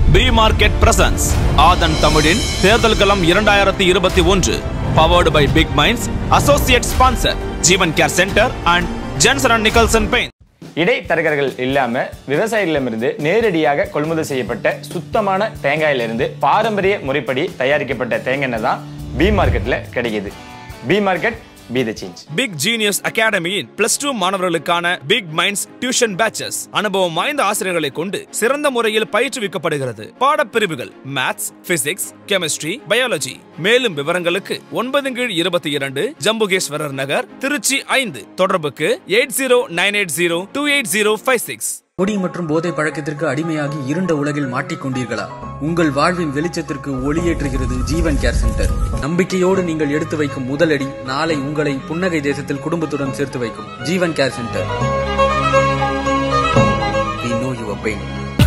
B market presence ஆதன் தமிழின் தேர்தல் களம் இரண்டாயிரத்தி இருபத்தி ஒன்று powered by big minds associate sponsor Jeevan care centre and Jensen and Nicholson paint இடைத்தரகர்கள் இல்லாம விவசாயிகளிடமிருந்து நேரடியாக கொள்முதல் செய்யப்பட்ட சுத்தமான தேங்காயிலிருந்து பாரம்பரிய முறைப்படி தயாரிக்கப்பட்ட தேங்காய் எண்ணெய் தான் பி மார்க்கெட்ல கிடைக்குது P market P the change big genius அகாடமியின் பிளஸ் டூ மாணவர்களுக்கான பிக் மைண்ட்ஸ் டியூஷன் பேச்சஸ் அனுபவம் வாய்ந்த ஆசிரியர்களை கொண்டு சிறந்த முறையில் பயிற்றுவிக்கப்படுகிறது பாடப்பிரிவுகள் மேத்ஸ் பிசிக்ஸ் கெமிஸ்ட்ரி பயாலஜி மேலும் விவரங்களுக்கு ஒன்பது கீழ் இருபத்தி இரண்டு ஜம்புகேஸ்வரர் நகர் திருச்சி ஐந்து தொடர்புக்கு eight zero nine eight zero two eight zero five six குடி மற்றும் போதை பழக்கத்திற்கு அடிமையாகி இருண்ட உலகில் மாட்டிக்கொண்டீர்களா உங்கள் வாழ்வின் வெளிச்சத்திற்கு ஒளியேற்றுகிறது ஜீவன் கேர் சென்டர் நம்பிக்கையோடு நீங்கள் எடுத்து வைக்கும் முதலடி நாளை உங்களை புன்னகை தேசத்தில் குடும்பத்துடன் சேர்த்து வைக்கும் Jeevan care centre We know your pain.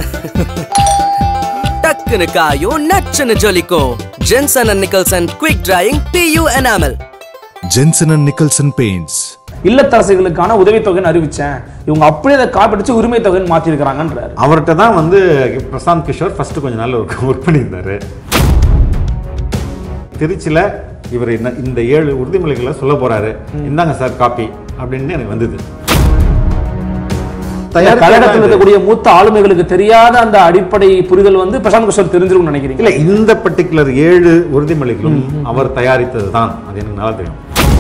டக்குனு காயும் நச்சுன்னு ஜொலிக்கும் Jensen and Nicholson quick drying PU enamel Jensen and Nicholson Paints. இல்லத்தரசிகளுக்கான உதவித்தொகைன்னு அறிவிச்சேன் இவங்க அப்படியே அதை காப்பிடிச்சு உரிமை தொகைன்னு மாத்திருக்கிறாங்கன்றாரு அவர்கிட்ட தான் வந்து பிரசாந்த் கிஷோர் ஃபர்ஸ்ட் கொஞ்ச நாள் ஒர்க் ஒர்க் பண்ணியிருந்தாரு திருச்சியில் இவர் இந்த இந்த ஏழு உறுதிமொழிகளை சொல்ல போறாரு இந்தாங்க சார் காப்பி அப்படின்னு எனக்கு வந்தது கழகத்தில் இருக்கக்கூடிய மூத்த ஆளுமைகளுக்கு தெரியாத அந்த அடிப்படை புரிதல் வந்து பிரசாந்த் கிஷோர் தெரிஞ்சிருக்கும் நினைக்கிறீங்க இல்ல இந்த பர்டிகுலர் ஏழு உறுதிமொழிகளும் அவர் தயாரித்தது தான் அது எனக்கு நல்லா தெரியும்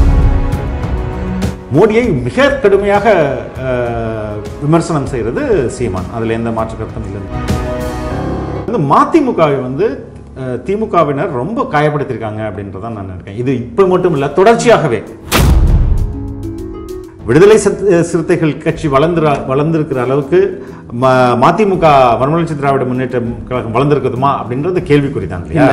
மோடியை மிக கடுமையாக அஹ், விமர்சனம் செய்கிறது சீமான் அதுல எந்த மாற்று கருத்தும் இல்லை வந்து மதிமுகவை வந்து அஹ், திமுகவினர் ரொம்ப காயப்படுத்தியிருக்காங்க அப்படின்றதான் நான் நினைக்கிறேன் இது இப்போ மட்டும் இல்லை தொடர்ச்சியாகவே விடுதலை சிறுத்தை- சிறுத்தைகள் கட்சி வளர்ந்துற வளர்ந்திருக்கிற அளவுக்கு ம- மதிமுக மறுமலர்ச்சி திராவிட முன்னேற்ற கழகம் வளர்ந்திருக்குதுமா அப்படின்றது கேள்விக்குறி தான் இல்லையா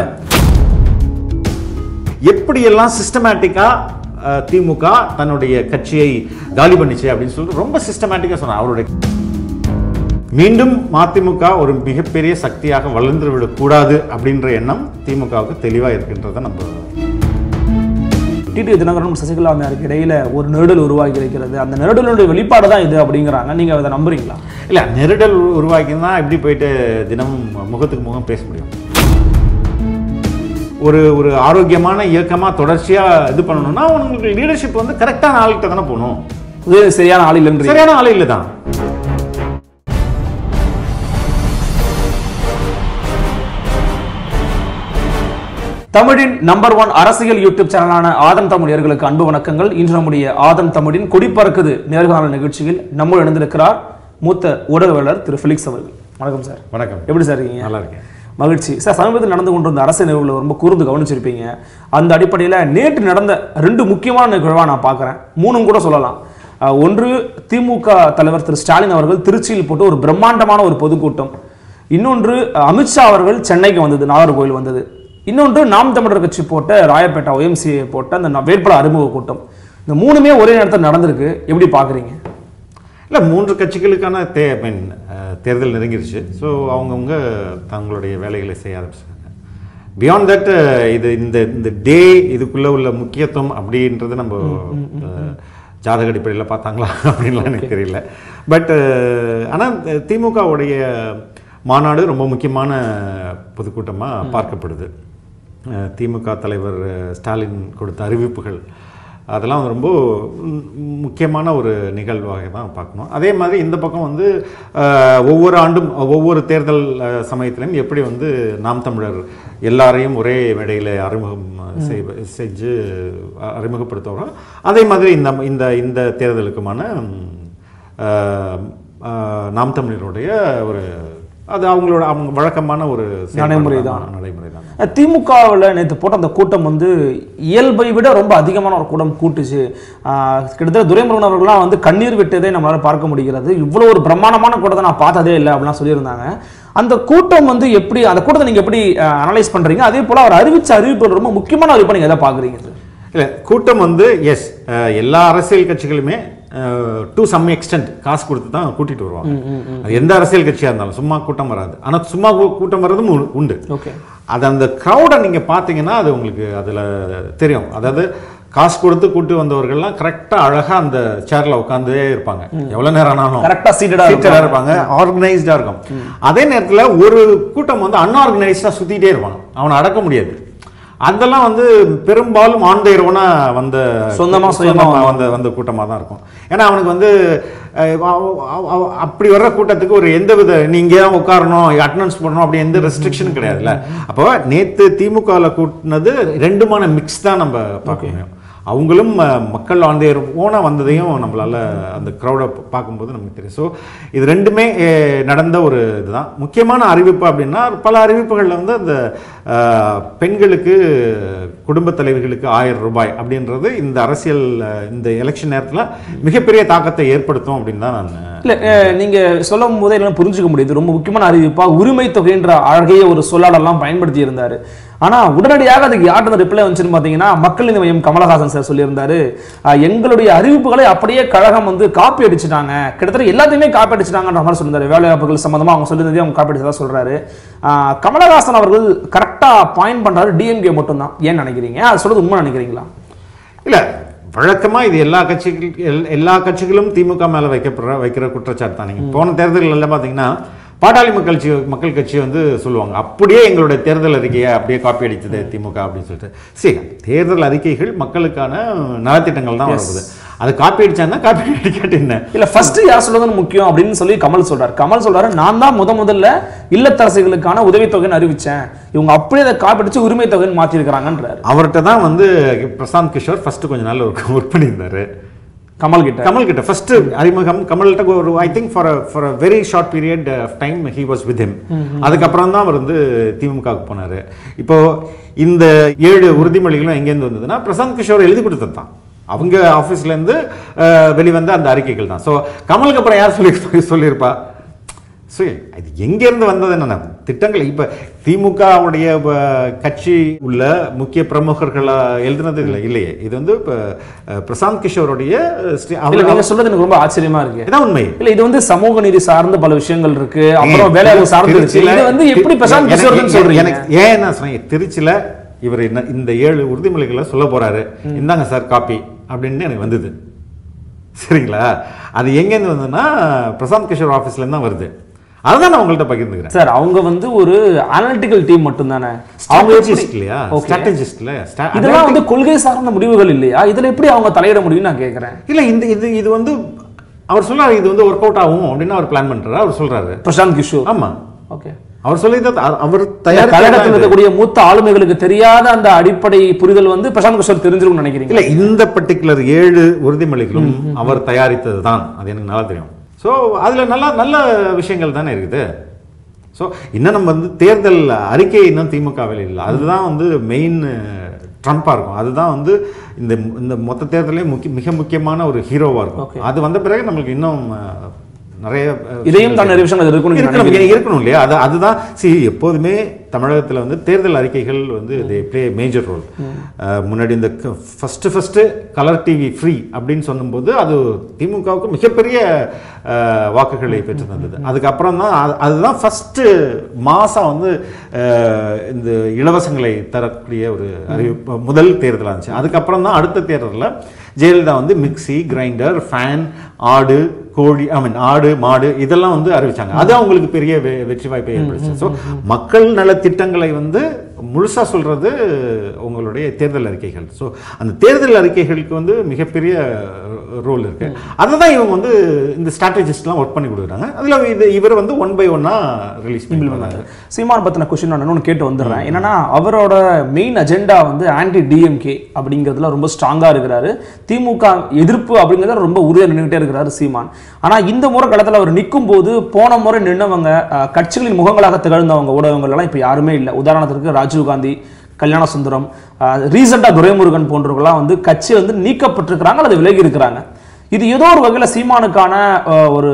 எப்படியெல்லாம் சிஸ்டமேட்டிக்கா திமுக தன்னுடைய கட்சியை காலி பண்ணிச்சு அப்படின்னு சொல்லிட்டு ரொம்ப சிஸ்டமேட்டிக்கா சொன்னார் அவருடைய மீண்டும் மதிமுக ஒரு மிகப்பெரிய சக்தியாக வளர்ந்து விடக்கூடாது அப்படின்ற எண்ணம் திமுகவுக்கு தெளிவா இருக்கின்றதை நம்ம டிடி தினகரனும் சசிகலா அம்மையாருக்கு இடையில ஒரு நெருடல் உருவாகி இருக்கிறது அந்த நெருடலுடைய வெளிப்பாடு தான் இது அப்படிங்கிறாங்க நீங்க அதை நம்புறீங்களா இல்ல நெருடல் உருவாக்கினா எப்படி போயிட்டு தினமும் முகத்துக்கு முகம் பேச முடியும் ஒரு ஒரு ஆரோக்கியமான இயக்கமா தொடர்ச்சியா இது பண்ணணும்னா உங்களுக்கு லீடர்ஷிப் வந்து கரெக்டான ஆளுகிட்ட தானே போகணும் இது சரியான ஆள் இல்லைன்றீங்க சரியான ஆளு இல்லை தான் தமிழின் நம்பர் ஒன் அரசியல் யூடியூப் சேனலான ஆதம் தமிழ் நேயர்களுக்கு அன்பு வணக்கங்கள் இன்று நம்முடைய ஆதம் தமிழின் கொடிப்பறக்குது நேர்காணல் நிகழ்ச்சியில் நம்மோடு இணைந்திருக்கிறார் மூத்த ஊடகவியலாளர் திரு ஃபிலிக்ஸ் அவர்கள் வணக்கம் சார் வணக்கம் எப்படி சார் இருக்கீங்க நல்லா இருக்கேன் மகிழ்ச்சி சார் சமீபத்தில் நடந்து கொண்டிருந்த அரசியல் நிகழ்வுகளை ரொம்ப கூர்ந்து கவனிச்சிருப்பீங்க அந்த அடிப்படையில் நேற்று நடந்த ரெண்டு முக்கியமான நிகழ்வாக நான் பார்க்குறேன் மூணும் கூட சொல்லலாம் அஹ், ஒன்று திமுக தலைவர் திரு ஸ்டாலின் அவர்கள் திருச்சியில் போட்டு ஒரு பிரம்மாண்டமான ஒரு பொதுக்கூட்டம் இன்னொன்று அஹ், அமித்ஷா அவர்கள் சென்னைக்கு வந்தது நாகர்கோவில் வந்தது இன்னொன்று நாம் தமிழர் கட்சி போட்ட ராயப்பேட்டா ஒய்எம்சிஏ போட்ட அந்த ந- வேட்பாளர் அறிமுக கூட்டம் இந்த மூணுமே ஒரே நேரத்தில் நடந்திருக்கு எப்படி பார்க்குறீங்க இல்லை மூன்று கட்சிகளுக்கான தே I mean, அஹ், தேர்தல் நெருங்கிருச்சு ஸோ அவங்கவுங்க தங்களுடைய வேலைகளை செய்ய ஆரம்பிச்சிட்டாங்க பியாண்ட் தட் இது இந்த இந்த டே இதுக்குள்ள உள்ள முக்கியத்துவம் அப்படின்றது நம்ம அஹ், ஜாதக அடிப்படையில் பார்த்தாங்களா அப்படின்லாம் எனக்கு தெரியல பட் ஆனால் திமுகவுடைய மாநாடு ரொம்ப முக்கியமான பொதுக்கூட்டமாக பார்க்கப்படுது அஹ், திமுக தலைவர் அஹ், ஸ்டாலின் கொடுத்த அறிவிப்புகள் அதெல்லாம் ரொம்ப ம், முக்கியமான ஒரு நிகழ்வாக தான் பார்க்கணும் அதே மாதிரி இந்த பக்கம் வந்து அஹ், ஒவ்வொரு ஆண்டும் ஒவ்வொரு தேர்தல் அஹ், சமயத்திலையும் எப்படி வந்து நாம் தமிழர் எல்லாரையும் ஒரே மேடையில் அறிமுகம் செய்- செஞ்சு அ- அறிமுகப்படுத்துகிறோம் அதே மாதிரி இந்த இந்த இந்த தேர்தலுக்குமான ம், அஹ், அஹ், நாம் தமிழருடைய ஒரு அது அவங்களோட அவங்க வழக்கமான ஒரு செயல்பாடு நடைமுறை தான். நடைமுறை தான் திமுகவில் நேற்று போட்ட அந்த கூட்டம் வந்து இயல்பை விட ரொம்ப அதிகமான ஒரு கூட்டம் கூட்டுச்சு ஆஹ் கிட்டத்தட்ட துரைமுருகன் அவர்கள்லாம் வந்து கண்ணீர் விட்டதே நம்மளால பார்க்க முடிகிறது இவ்வளோ ஒரு பிரம்மாண்டமான கூட்டத்தை நான் பார்த்ததே இல்லை அப்படிலாம் சொல்லியிருந்தாங்க அந்த கூட்டம் வந்து எப்படி அந்த கூட்டத்தை நீங்கள் எப்படி அனலைஸ் பண்ணுறீங்க அதே போல் அவர் அறிவிச்ச அறிவிப்பு ரொம்ப முக்கியமான அறிவிப்பை நீங்கள் எதை பார்க்குறீங்க சார் இல்லை கூட்டம் வந்து எஸ் எல்லா அரசியல் கட்சிகளுமே டு சம் எக்ஸ்டென்ட் காசு கொடுத்து தான் கூட்டிட்டு வருவாங்க அது எந்த அரசியல் கட்சியாக இருந்தாலும் சும்மா கூட்டம் வராது ஆனால் சும்மா கூ- கூட்டம் வர்றதும் உ- உண்டு ஓகே அது அந்த க்ரௌடை நீங்கள் பார்த்தீங்கன்னா அது உங்களுக்கு அதில் தெரியும் அதாவது காசு கொடுத்து கூட்டு வந்தவர்கள்லாம் கரெக்டா அழகா அந்த சேர்ல உட்கார்ந்தே இருப்பாங்க எவ்வளவு நேரம் ஆனாலும் Correct ஆ seated ஆ Seated ஆ இருப்பாங்க. இருப்பாங்க ஆர்கனைஸ்டா இருக்கும் அதே நேரத்துல ஒரு கூட்டம் வந்து அன்ஆர்கனைஸ்டா சுத்திட்டே இருப்பாங்க அவனை அடக்க முடியாது அதெல்லாம் வந்து பெரும்பாலும் ஆண்டையர்வனா வந்த சொந்தமா, சுயமா சொந்தமா வந்த வந்த கூட்டமா தான் இருக்கும் ஏன்னா அவனுக்கு வந்து அஹ், அவ- அவ- அவ- அப்படி வர்ற கூட்டத்துக்கு ஒரு எந்த வித நீங்க தான் உட்காரணும் அட்டண்டன்ஸ் பண்ணணும் அப்படி எந்த ரெஸ்ட்ரிக்ஷனும் கிடையாதுல்ல அப்போ நேத்து திமுகவில் கூட்டினது ரெண்டுமான மிக்ஸ் தான் நம்ம பார்க்க முடியும் அவங்களும் அஹ், மக்கள் ஆந்தையர் ஓனா வந்ததையும் நம்மளால அந்த க்ரௌடை பார்க்கும்போது நமக்கு தெரியும் ஸோ இது ரெண்டுமே அஹ், நடந்த ஒரு இதுதான் முக்கியமான அறிவிப்பு அப்படின்னா பல அறிவிப்புகளில் வந்து அந்த அஹ், பெண்களுக்கு குடும்ப தலைவிகளுக்கு ஆயிரம் ரூபாய் அப்படின்றது இந்த அரசியல் அஹ், இந்த எலெக்ஷன் நேரத்தில் மிகப்பெரிய தாக்கத்தை ஏற்படுத்தும் அப்படின்னு தான் நான் இல்ல அஹ், நீங்க சொல்லும் போதே என்ன புரிஞ்சுக்க முடியுது ரொம்ப முக்கியமான அறிவிப்பா உரிமை தொகைன்ற அழகைய ஒரு சொல்லாடெல்லாம் பயன்படுத்தி இருந்தாரு ஆனா உடனடியாக அதுக்கு யார்கிட்ட ரிப்ளை வந்துச்சுன்னு பாத்தீங்கன்னா மக்கள் நீதி மையம் கமலஹாசன் சார் சொல்லியிருந்தாரு அஹ், எங்களுடைய அறிவிப்புகளை அப்படியே கழகம் வந்து காப்பி அடிச்சுட்டாங்க கிட்டத்தட்ட எல்லாத்தையுமே காப்பி அடிச்சுட்டாங்கன்ற மாதிரி சொல்லியிருந்தாரு வேலைவாய்ப்புகள் சம்பந்தமா அவங்க சொல்லியிருந்ததே அவங்க காப்பி அடிச்சதா சொல்றாரு அஹ், கமலஹாசன் அவர்கள் கரெக்டா பாயிண்ட் பண்றாரு டிஎம்கே மட்டும்தான் ஏன் நினைக்கிறீங்க அது சொல்றது உண்மை நினைக்கிறீங்களா இல்ல வழக்கமா இது எல்லா கட்சிகள் எல்- எல்லா கட்சிகளும் திமுக மேல வைக்கப்படுற வைக்கிற குற்றச்சாட்டு தான் நீங்க போன தேர்தல்கள் எல்லாம் பாத்தீங்கன்னா பாட்டாளி மக்கள் கட்சி மக்கள் கட்சி வந்து சொல்லுவாங்க அப்படியே எங்களுடைய தேர்தல் அறிக்கையை அப்படியே காப்பி அடித்தது திமுக அப்படின்னு சொல்லிட்டு சரி தேர்தல் அறிக்கைகள் மக்களுக்கான நலத்திட்டங்கள் தான் வரப்போகுது அது காப்பி அடிச்சாங்கன்னா காப்பி அடிக்காட்டு என்ன இல்ல ஃபர்ஸ்ட் யார் சொல்றது முக்கியம் அப்படின்னு சொல்லி கமல் சொல்றாரு கமல் சொல்றாரு நான் தான் முத முதல்ல இல்லத்தரசிகளுக்கான உதவித்தொகைன்னு அறிவிச்சேன் இவங்க அப்படியே அதை காப்பிடிச்சு உரிமை தொகைன்னு மாத்திருக்கிறாங்கன்றாரு அவர்கிட்ட தான் வந்து பிரசாந்த் கிஷோர் ஃபர்ஸ்ட் கொஞ்ச நாள் ஒர்க் பண்ணியிருந்தாரு கமல் கிட்ட கமல் கிட்ட ஃபர்ஸ்ட் அறிமுகம் கமல்கிட்ட ஒரு I think for for a very short period of time he was with him அதுக்கப்புறம் தான் அவர் வந்து திமுகவுக்கு போனாரு இப்போ இந்த ஏழு உறுதிமொழிகளும் எங்கேருந்து வந்ததுன்னா பிரசாந்த் கிஷோர் எழுதி கொடுத்தது தான் அவங்க ஆஃபீஸ்ல இருந்து அஹ், வெளிவந்த அந்த அறிக்கைகள் தான் ஸோ கமலுக்கு அப்புறம் யார் சொல்லி சொல்லியிருப்பா ஸோ இது எங்கேருந்து வந்தது என்னென்ன திட்டங்கள் இப்போ திமுகவுடைய கட்சி உள்ள முக்கிய பிரமுகர்களா எழுதுனது இல்லை இல்லையே இது வந்து இப்போ அஹ், பிரசாந்த் கிஷோருடைய அஹ், ஸ்ரீ- இல்ல அவர் நீங்க சொல்றது எனக்கு ரொம்ப ஆச்சரியமா இருக்கு இதான் உண்மை இல்ல இது வந்து சமூக நீதி சார்ந்த பல விஷயங்கள் இருக்கு அப்புறம் வேலையாளர் சார்ந்து இருக்கு திருச்சியில- இது வந்து எப்படி பிரசாந்த் எனக்கு- கிஷோர்னு சொல்றீங்க எனக்கு ஏன் நான் சொன்னேன் திருச்சியில இவர் என்ன இந்த ஏழு உறுதிமொழிகளை சொல்ல போறாரு இந்தாங்க சார் காப்பி அப்படின்னு எனக்கு வந்தது சரிங்களா அது எங்கேருந்து வந்ததுன்னா பிரசாந்த் கிஷோர் ஆஃபீஸ்ல இருந்து தான் வருது அதுதான் நான் உங்கள்ட்ட பகிர்ந்துக்கிறேன் சார் அவங்க வந்து ஒரு அனலிட்டிக்கல் டீம் மட்டும் தானே அவங்க ஸ்ட்ராட்டஜிஸ்ட் எப்படி இல்லையா Okay. ஸ்ட்ராட்டஜிஸ்ட்ல இதெல்லாம் வந்து கொள்கை சார்ந்த முடிவுகள் இல்லையா இதுல எப்படி அவங்க தலையிட முடியும்னு நான் கேக்குறேன் இல்ல இந்த இது இது வந்து அவர் சொல்றாரு இது வந்து ஒர்க் அவுட் ஆகும் அப்படின்னு அவர் பிளான் பண்றாரு அவர் சொல்றாரு பிரசாந்த் கிஷோர் ஆமா ஓகே அவர் சொல்லி அவர் கழகத்தில் தயாரித்த இருக்கக்கூடிய மூத்த ஆளுமைகளுக்கு தெரியாத அந்த அடிப்படை புரிதல் வந்து பிரசாந்த் கிஷோர் தெரிஞ்சிருக்கும்னு நினைக்கிறீங்க இல்ல இந்த பர்டிகுலர் ஏழு உறுதிமொழிகளும் அவர் தயாரித்தது தான் அது எனக்கு நல்லா தெரியும் ஸோ அதுல நல்ல நல்ல விஷயங்கள் தானே இருக்குது ஸோ இன்னும் நம்ம வந்து தேர்தல் அறிக்கை இன்னும் திமுகவில் இல்லை அதுதான் வந்து மெயின் ட்ரம்ப்பாக இருக்கும் அதுதான் வந்து இந்த இந்த மொத்த தேர்தலே முக்கிய மிக முக்கியமான ஒரு ஹீரோவாக Okay. இருக்கும் அது வந்த பிறகு நம்மளுக்கு இன்னும் அஹ், நிறைய அஹ், இதையும் தான் நிறைய விஷயங்கள் இருக்கும்னு நீங்க இருக்கணும் நினைக்கிறீங்க. இருக்கணும் இல்லையா அது அதுதான் சி எப்போதுமே தமிழகத்தில் வந்து தேர்தல் அறிக்கைகள் வந்து தே ப்ளே மேஜர் ரோல் முன்னாடி இந்த first first colour TV free அப்படின்னு சொல்லும்போது அது திமுகவுக்கு மிகப்பெரிய அஹ், வாக்குகளை பெற்று தந்தது அதுக்கப்புறம் தான் அது- அதுதான் ஃபர்ஸ்ட் மாசம் வந்து அஹ், இந்த இலவசங்களை தரக்கூடிய ஒரு அறிவிப்பு முதல் தேர்தலாக இருந்துச்சு அதுக்கப்புறம் தான் அடுத்த தேர்தலில் ஜெயலலிதா வந்து மிக்ஸி கிரைண்டர் ஃபேன் ஆடு கோழி ஐ மீன் ஆடு மாடு இதெல்லாம் வந்து அறிவிச்சாங்க அது அவங்களுக்கு பெரிய வெ- வெற்றி வாய்ப்பை ஏற்படுச்சு ஸோ மக்கள் நல திட்டங்களை வந்து முழுசா சொல்றது உங்களுடைய தேர்தல் அறிக்கைகள் ஸோ அந்த தேர்தல் அறிக்கைகளுக்கு வந்து மிகப்பெரிய ரோல் இருக்கு அதை தான் இவங்க வந்து இந்த ஸ்ட்ராட்டஜிஸ்ட்லாம் ஒர்க் பண்ணி கொடுக்குறாங்க அதில் இது இவர் வந்து ஒன் பை ஒன்னா ரிலீஸ் பண்ணி சீமான் பத்தின கொஸ்டின் நான் இன்னொன்று கேட்டு வந்துடுறேன் என்னன்னா அவரோட மெயின் அஜெண்டா வந்து ஆன்டி டிஎம்கே அப்படிங்கிறதுல ரொம்ப ஸ்ட்ராங்கா இருக்கிறாரு திமுக எதிர்ப்பு அப்படிங்கிறத ரொம்ப உறுதியாக நின்றுட்டே இருக்கிறாரு சீமான் ஆனா இந்த முறை களத்தில் அவர் நிற்கும் போது போன முறை நின்னவங்க அஹ், கட்சிகளின் முகங்களாக திகழ்ந்தவங்க ஊடகங்கள் எல்லாம் இப்போ யாருமே இல்லை உதாரணத்திற்கு ராஜீவ்காந்தி கல்யாண சுந்தரம் ரீசெண்டாக துரைமுருகன் போன்றவர்கள்லாம் வந்து கட்சி வந்து நீக்கப்பட்டிருக்கிறாங்க அல்லது விலகி இருக்கிறாங்க இது ஏதோ ஒரு வகையில் சீமானுக்கான அஹ், ஒரு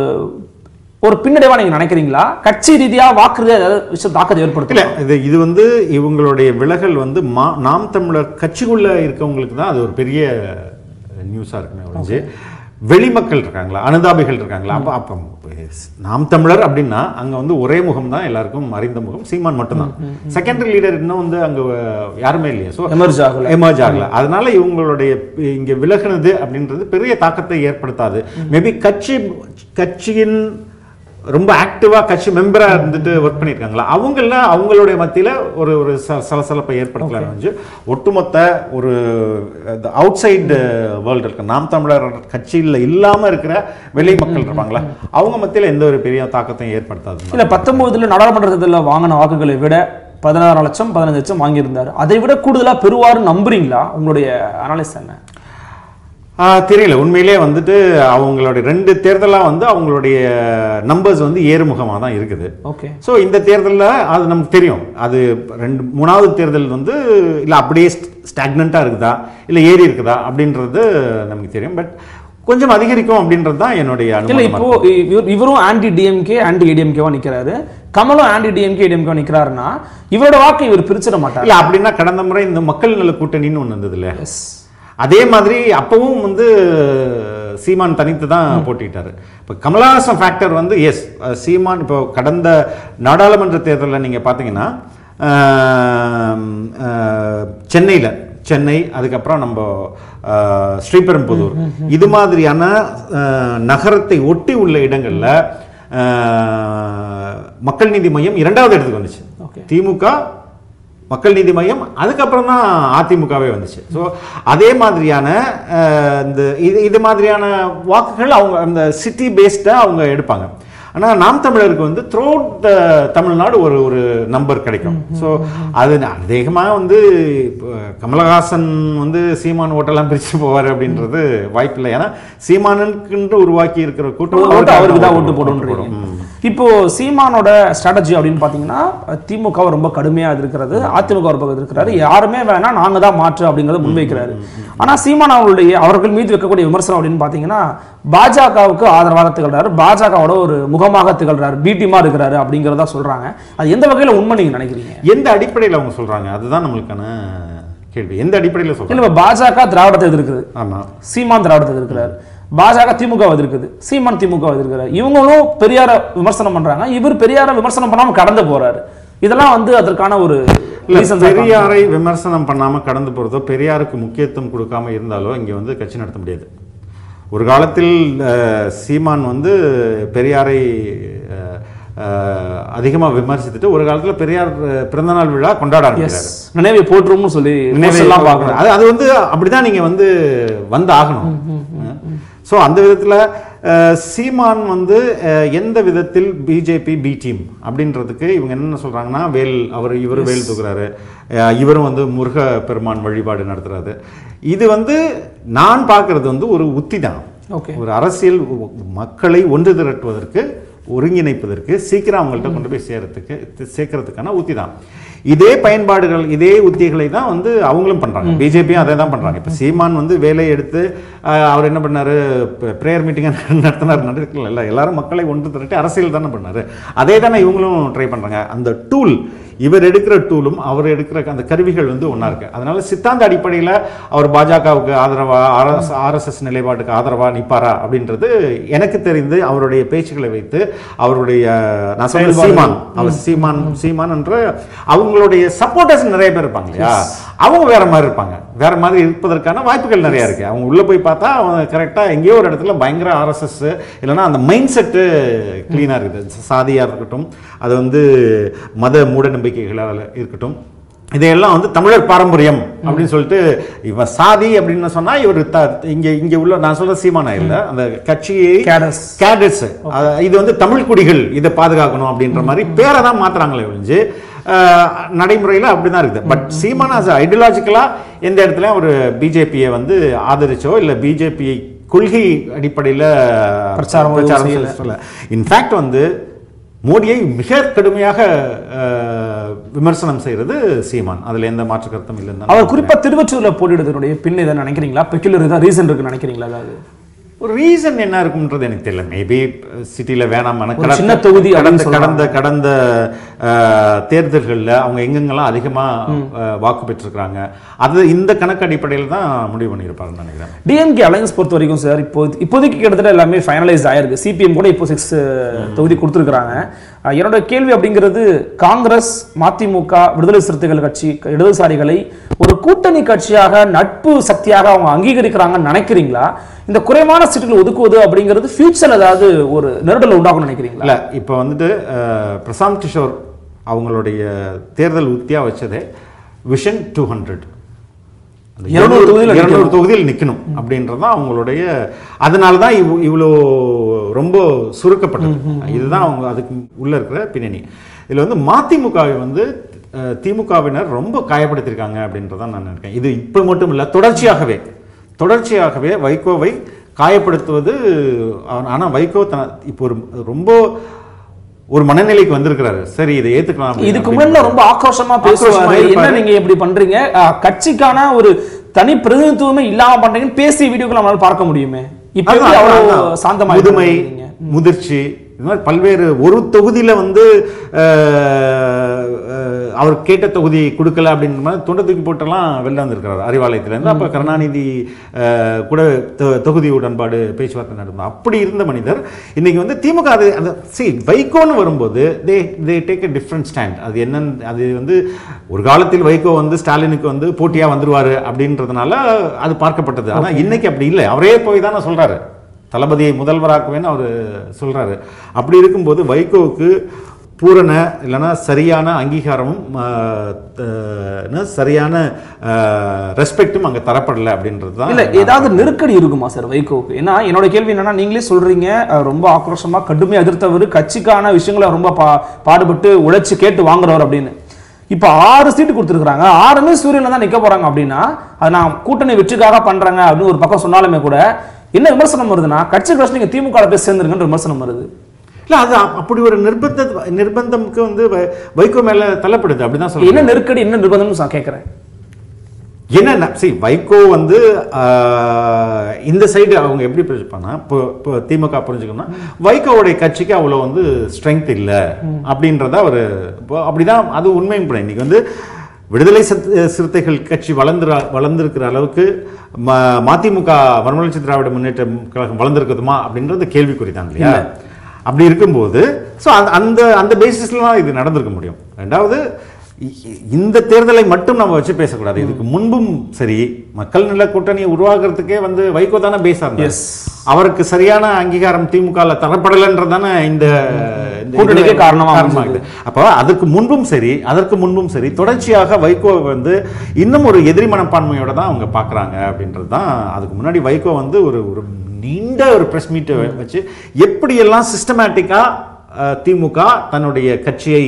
ஒரு பின்னடைவா நீங்க நினைக்கிறீங்களா கட்சி ரீதியா வாக்குறுதி ஏதாவது விஷயம் தாக்கத்தை இல்ல ஏற்படுத்தல இது இது வந்து இவங்களுடைய விலகல் வந்து மா நாம் தமிழர் கட்சிக்குள்ள இருக்கவங்களுக்கு தான் அது ஒரு பெரிய நியூஸாக இருக்குமே ஒழிஞ்சு வெளி மக்கள் இருக்காங்களா அனுதாபிகள் இருக்காங்களா அப்போ அப்போ நாம் தமிழர் அப்படின்னா அங்க வந்து ஒரே முகம் தான் எல்லாருக்கும் அறிந்த முகம் சீமான் மட்டும்தான் செகண்டரி லீடர் இன்னும் வந்து அங்க யாருமே இல்லையா ஸோ Emerge ஆகல. எமர்ஜ் ஆகல அதனால இவங்களுடைய இங்க விலகுனது அப்படின்றது பெரிய தாக்கத்தை ஏற்படுத்தாது மேபி கட்சி கட்சியின் ரொம்ப ஆக்டிவா கட்சி மெம்பரா இருந்துட்டு ஒர்க் பண்ணியிருக்காங்களா அவங்கள அவங்களுடைய மத்தியில ஒரு ஒரு ச- சலசலப்பை ஏற்படுத்தலாம் வந்து ஒட்டுமொத்த ஒரு அவுட் சைடு வேர்ல்டு இருக்கு நாம் தமிழர் கட்சியில் இல்லாம இருக்கிற வெளி மக்கள் இருப்பாங்களா அவங்க மத்தியில எந்த ஒரு பெரிய தாக்கத்தையும் ஏற்படுத்தாது இல்ல பத்தொன்பதுல நாடாளுமன்ற தேர்தலில் வாங்கின வாக்குகளை விட பதினாறு லட்சம் பதினஞ்சு லட்சம் வாங்கியிருந்தாரு அதை விட கூடுதலா பெறுவாருன்னு நம்புறீங்களா உங்களுடைய அனாலிஸ் என்ன ஆ, தெரியல உண்மையிலே வந்துட்டு அவங்களுடைய ரெண்டு தேர்தலா வந்து அவங்களுடைய நம்பர்ஸ் வந்து ஏறுமுகமாக தான் இருக்குது ஓகே ஸோ இந்த தேர்தலில் அது நமக்கு தெரியும் அது ரெண்டு மூணாவது தேர்தல் வந்து இல்லை அப்படியே ஸ்டாக்னண்ட்டாக இருக்குதா இல்லை ஏறி இருக்குதா அப்படின்றது நமக்கு தெரியும் பட் கொஞ்சம் அதிகரிக்கும் அப்படின்றது தான் என்னுடைய இல்ல அனுமானமா இப்போ இருக்கு. இவர்- இவரும் ஆன்டி டிஎம்கே ஆன்டி ஏடிஎம்கேவா நிக்கிறாரு கமலும் ஆன்டி டிஎம்கே ஏடிஎம்கே நிக்கிறாருன்னா இவரோட வாக்கை இவர் பிரிச்சிட மாட்டார் இல்ல அப்படின்னா கடந்த முறை இந்த மக்கள் நல கூட்டணின்னு ஒன்று இருந்தது இல்ல அதே மாதிரி அப்பவும் வந்து சீமான் தனித்து தான் போட்டிட்டாரு இப்போ கமலஹாசன் ஃபேக்டர் வந்து எஸ் சீமான் இப்போ கடந்த நாடாளுமன்ற தேர்தலில் நீங்க பார்த்தீங்கன்னா ஆம், ஆஹ், சென்னையில சென்னை அதுக்கப்புறம் நம்ம ஆஹ், ஸ்ரீபெரும்புதூர் இது மாதிரியான ஆஹ், நகரத்தை ஒட்டி உள்ள இடங்கள்ல ஆஹ், மக்கள் நீதி மையம் இரண்டாவது இடத்துக்கு வந்துச்சு Okay. திமுக மக்கள் நீதி மையம் அதுக்கப்புறம் தான் அதிமுகவே வந்துச்சு ஸோ அதே மாதிரியான அஹ், இந்த இது இது மாதிரியான வாக்குகள் அவங்க அந்த சிட்டி பேஸ்டாக அவங்க எடுப்பாங்க ஆனால் நாம் தமிழருக்கு வந்து த்ரூ த தமிழ்நாடு ஒரு ஒரு நம்பர் கிடைக்கும் ஸோ அது அதிகமாக வந்து இப்போ கமலஹாசன் வந்து சீமான் ஓட்டெல்லாம் பிரித்து போவார் அப்படின்றது வாய்ப்பில்லை ஏன்னா சீமானுக்குன்று உருவாக்கி இருக்கிற கூட்டம் ஓட்டு அவருக்கு தான் ஓட்டு ஓட்டு போடுன்றீங்க போடும். ம். இப்போ சீமானோட ஸ்ட்ராட்டஜி அப்படின்னு பாத்தீங்கன்னா திமுக ரொம்ப கடுமையா இருக்கிறது அதிமுக ஒரு பக்கம் இருக்கிறாரு யாருமே வேணா நாங்க தான் மாற்று அப்படிங்கறத முன்வைக்கிறாரு ஆனா சீமான் அவர்களுடைய அவர்கள் மீது வைக்கக்கூடிய விமர்சனம் அப்படின்னு பாத்தீங்கன்னா பாஜகவுக்கு ஆதரவாக திகழ்றாரு பாஜகவோட ஒரு முகமாக திகழ்றாரு பிடிமா இருக்கிறாரு அப்படிங்கறதா சொல்றாங்க அது எந்த வகையில உண்மை நீங்க நினைக்கிறீங்க எந்த அடிப்படையில் அவங்க சொல்றாங்க அதுதான் நம்மளுக்கான கேள்வி எந்த அடிப்படையில் சொல்றாங்க இல்ல இப்ப பாஜக திராவிடத்தை எதிர்க்குது ஆமா சீமான் திராவிடத்தை எதிர்க்கிறார் பாஜக திமுக எதிர்க்குது சீமான் திமுக எதிர்க்கிறார் இவங்களும் பெரியார விமர்சனம் பண்றாங்க இவர் பெரியார விமர்சனம் பண்ணாம கடந்து போறாரு இதெல்லாம் வந்து அதற்கான ஒரு இல்ல, reasons ஆ காமிக்குது. பெரியாரை விமர்சனம் பண்ணாம கடந்து போறதோ பெரியாருக்கு முக்கியத்துவம் கொடுக்காம இருந்தாலோ இங்க வந்து கட்சி நடத்த முடியாது ஒரு காலத்தில் அஹ், சீமான் வந்து பெரியாரை அஹ், அஹ், அதிகமா விமர்சித்துட்டு ஒரு காலத்துல பெரியார் அஹ், பிறந்தநாள் விழா கொண்டாட Yes. ஆரம்பிக்கிறாரு நினைவை போற்றும்னு சொல்லி நினைவை எல்லாம் பார்க்கணும் அது அது வந்து அப்படிதான் நீங்க வந்து வந்து ஆகணும் ஸோ அந்த விதத்துல அஹ், சீமான் வந்து அஹ், எந்த விதத்தில் பிஜேபி பி டீம் அப்படின்றதுக்கு இவங்க என்ன சொல்றாங்கன்னா வேல் அவர் இவர் வேல் தூக்குறாரு அஹ், இவரும் வந்து முருக பெருமான் வழிபாடு நடத்துறாரு இது வந்து நான் பார்க்கிறது வந்து ஒரு உத்தி தான் ஓகே ஒரு அரசியல் உ- மக்களை ஒன்று திரட்டுவதற்கு ஒருங்கிணைப்பதற்கு சீக்கிரம் அவங்கள்ட்ட கொண்டு போய் சேர்றதுக்கு தி- சேர்க்கறதுக்கான உத்தி தான் இதே பயன்பாடுகள் இதே உத்திகளை தான் வந்து அவங்களும் பண்றாங்க பிஜேபியும் அதே தான் பண்றாங்க இப்போ சீமான் வந்து வேலையை எடுத்து ஆஹ், அவர் என்ன பண்ணாரு ப்ரேயர் மீட்டிங் நடத்தினார் நடக்கல இல்லை எல்லாரும் மக்களை ஒன்று திரட்டி அரசியல் தானே பண்ணாரு அதே தானே இவங்களும் ட்ரை பண்றாங்க அந்த டூல் இவர் எடுக்கிற டூலும் அவர் எடுக்கிற அந்த கருவிகள் வந்து ஒன்றா இருக்கு அதனால சித்தாந்த அடிப்படையில் அவர் பாஜகவுக்கு ஆதரவா ஆர்எஸ் ஆர்எஸ்எஸ் நிலைப்பாட்டுக்கு ஆதரவா நிப்பாரா அப்படின்றது எனக்கு தெரிந்து அவருடைய பேச்சுக்களை வைத்து அவருடைய நான் சொல்ற சீமான் அவர் சீமான் சீமான் என்ற அவங்களுடைய சப்போர்ட்டர்ஸ் நிறைய பேர் இருப்பாங்க இல்லையா அவங்க வேற மாதிரி இருப்பாங்க வேற மாதிரி இருப்பதற்கான வாய்ப்புகள் நிறைய இருக்கு அவங்க உள்ள போய் பார்த்தா அவங்க கரெக்டா எங்கேயோ ஒரு இடத்துல பயங்கர ஆர்எஸ்எஸ் இல்லைன்னா அந்த மைண்ட் செட்டு கிளீனா இருக்குது சாதியா இருக்கட்டும் அது வந்து மத மூட நம்பிக்கைகளால் இருக்கட்டும் இதையெல்லாம் வந்து தமிழர் பாரம்பரியம் அப்படின்னு சொல்லிட்டு இவன் சாதி அப்படின்னு சொன்னா இவர் த இங்க இங்க உள்ள நான் சொல்ற சீமானா இல்ல அந்த கட்சியை Cadres. கேடட்ஸ் இது வந்து தமிழ் குடிகள் இதை பாதுகாக்கணும் அப்படின்ற மாதிரி பேரை தான் மாத்துறாங்களே ஒழிஞ்சு அஹ், நடைமுறையில அப்படிதான் இருக்குது பட் சீமான் as ஐடியாலஜிக்கலா எந்த இடத்துலயும் ஒரு பிஜேபியை வந்து ஆதரிச்சோ இல்ல பிஜேபியை கொள்கை அடிப்படையில பிரச்சாரமோ பிரச்சாரம் செய்யல. சொல்ல இன்ஃபேக்ட் வந்து மோடியை மிக கடுமையாக அஹ், விமர்சனம் செய்யறது சீமான் அதுல எந்த மாற்று கருத்தும் இல்லைன்னு தான் அவர் குறிப்பா திருவச்சூர்ல போட்டியிடுறதுடைய பின் இதை நினைக்கிறீங்களா பெக்குலர் ஏதாவது ரீசன் இருக்கு நினைக்கிறீங்களா அதாவது ஒரு ரீசன் என்ன இருக்கும்ன்றது எனக்கு தெரியல மேபி சிட்டியில் வேணாம் ஒரு சின்ன தொகுதி அப்படின்னு கடந்த கடந்த கடந்த தேர்தல்களில் அவங்க எங்கெங்கெல்லாம் அதிகமாக வாக்கு பெற்றிருக்கிறாங்க அது இந்த கணக்கு அடிப்படையில் தான் முடிவு பண்ணியிருப்பாருன்னு நினைக்கிறேன் டிஎம்கே அலையன்ஸ் பொறுத்த வரைக்கும் சார் இப்போ இப்போதைக்கு கிட்டத்தட்ட எல்லாமே ஃபைனலைஸ் ஆயிருக்கு சிபிஎம் கூட இப்போ சிக்ஸ் தொகுதி கொடுத்துருக்காங்க என்னோட கேள்வி அப்படிங்கிறது காங்கிரஸ் மதிமுக விடுதலை சிறுத்தைகள் கட்சி இடதுசாரிகளை ஒரு கூட்டணி கட்சியாக நட்பு சக்தியாக அவங்க அங்கீகரிக்கிறாங்கன்னு நினைக்கிறீங்களா இந்த குறைவான சீட்டுகள் ஒதுக்குவது அப்படிங்கிறது ஃபியூச்சர் ஏதாவது ஒரு நெருடல் உண்டாகும்னு நினைக்கிறீங்களா இல்லை இப்போ வந்துட்டு அஹ், பிரசாந்த் கிஷோர் அவங்களுடைய தேர்தல் உத்தியா வச்சதே விஷன் டூ ஹண்ட்ரட் 200 தொகுதியில இருநூறு நிக்கணும். தொகுதியில் நிற்கணும் அப்படின்றது தான் அவங்களுடைய அதனால தான் இவ் இவ்வளோ ரொம்ப சுருக்கப்பட்டது இதுதான் அவங்க அதுக்கு உள்ள இருக்கிற பின்னணி இதில் வந்து மதிமுகவை வந்து அஹ், திமுகவினர் ரொம்ப காயப்படுத்தியிருக்காங்க அப்படின்றதான் நான் நினைக்கிறேன் இது இப்போ மட்டும் இல்லை தொடர்ச்சியாகவே தொடர்ச்சியாகவே வைகோவை காயப்படுத்துவது ஆனால் வைகோ தன இப்போ ஒரு ரொம்ப ஒரு மனநிலைக்கு வந்திருக்கிறாரு சரி இதை ஏத்துக்கலாம் அப்படின்னு. இதுக்கு முன்னாடி ரொம்ப ஆக்ரோஷமா பேசுவாரு ஆக்ரோஷமா என்ன இருப்பாரு. நீங்க இப்படி பண்றீங்க அஹ், கட்சிக்கான ஒரு தனி பிரதிநிதித்துவமே இல்லாம பண்றீங்கன்னு பேசிய வீடியோக்கள் நம்மளால பார்க்க முடியுமே இப்ப எப்படி அதான், அவ்வளவு அதான். சாந்தமா முதுமை இருக்கீங்க? முதிர்ச்சி இது மாதிரி பல்வேறு ஒரு தொகுதியில வந்து அஹ், அஹ், அவர் கேட்ட தொகுதி கொடுக்கல அப்படின்ற மாதிரி தொண்டை தூக்கி போட்டெல்லாம் வெளில வந்திருக்கிறார் அறிவாலயத்துல இருந்து அப்ப கருணாநிதி அஹ், கூட தொ- தொகுதி உடன்பாடு பேச்சுவார்த்தை நடந்தோம் அப்படி இருந்த மனிதர் இன்னைக்கு வந்து திமுக அது அந்த சி வைகோன்னு வரும்போது they they take a different stand அது என்னன்னு அது வந்து ஒரு காலத்தில் வைகோ வந்து ஸ்டாலினுக்கு வந்து போட்டியா வந்துருவாரு அப்படின்றதுனால அது பார்க்கப்பட்டது ஆனா இன்னைக்கு அப்படி இல்லை அவரே போய் தானே சொல்றாரு தளபதியை முதல்வராக்குவேன்னு அவர் சொல்றாரு அப்படி இருக்கும்போது வைகோவுக்கு பூரண இல்லைன்னா சரியான அங்கீகாரமும் ஆஹ், த- என்ன, சரியான ரெஸ்பெக்டும் அங்க தரப்படல அப்படின்றது தான் இல்ல ஏதாவது நெருக்கடி இருக்குமா சார் வைகோவுக்கு ஏன்னா என்னோட கேள்வி என்னன்னா நீங்களே சொல்றீங்க அஹ், ரொம்ப ஆக்ரோஷமா கடுமையா எதிர்த்தவர் கட்சிக்கான விஷயங்களை ரொம்ப பா- பாடுபட்டு உழைச்சு கேட்டு வாங்குறவர் அப்படின்னு இப்ப ஆறு சீட்டு கொடுத்துருக்காங்க ஆறுமே சூரியன்ல தான் நிக்க போறாங்க அப்படின்னா அது நான் கூட்டணி வெற்றிக்காக பண்றாங்க அப்படின்னு ஒரு பக்கம் சொன்னாலுமே கூட என்ன விமர்சனம் வருதுன்னா கட்சி கட்சி நீங்க திமுக ல போய் சேர்ந்துருங்கன்ற விமர்சனம் வருது இல்ல அது அப்- அப்படி ஒரு நிர்பந்த நிர்பந்தம்க்கு வந்து வை- வைகோ மேல தள்ளப்படுது அப்படிதான் என்ன சொல்றேன் நெருக்கடி என்ன நிர்பந்தம்னு நான் கேட்கறேன் என்ன சி வைகோ வந்து ஆஹ், இந்த சைடு அவங்க எப்படி புரிஞ்சுப்பாங்கன்னா இப்போ இப்போ திமுக புரிஞ்சுக்கணும்னா வைகோவுடைய கட்சிக்கு அவ்வளோ வந்து ஸ்ட்ரென்த் இல்லை அப்படின்றத அவர் இப்போ அப்படிதான் அது உண்மையும் கூட இன்னைக்கு வந்து விடுதலை சிறுத்தை- சிறுத்தைகள் கட்சி வளர்ந்துற வளர்ந்திருக்கிற அளவுக்கு ம மதிமுக மறுமலர்ச்சி திராவிட முன்னேற்ற கழகம் வளர்ந்திருக்குதுமா அப்படின்றது கேள்விக்குறி தான் இல்லையா அப்படி இருக்கும்போது ஸோ அந்த அந்த பேசிஸ்ல தான் இது நடந்திருக்க முடியும் ரெண்டாவது இ- இ- இந்த தேர்தலை மட்டும் நம்ம வச்சு பேசக்கூடாது இதுக்கு முன்பும் சரி மக்கள் நல கூட்டணியை உருவாக்குறதுக்கே வந்து வைகோ தானே பேசா Yes. அவருக்கு சரியான அங்கீகாரம் திமுக தரப்படலைன்றதானே இந்த இந்த கூட்டணிக்கே இதுல காரணமா காரணமாகுது அப்போ அதற்கு முன்பும் சரி அதற்கு முன்பும் சரி தொடர்ச்சியாக வைகோ வந்து இன்னும் ஒரு எதிரி மனப்பான்மையோட தான் அவங்க பார்க்கறாங்க அப்படின்றது தான் அதுக்கு முன்னாடி வைகோ வந்து ஒரு ஒரு நீண்ட ஒரு பிரஸ் மீட்டை வச்சு எப்படியெல்லாம் சிஸ்டமேட்டிக்கா திமுக தன்னுடைய கட்சியை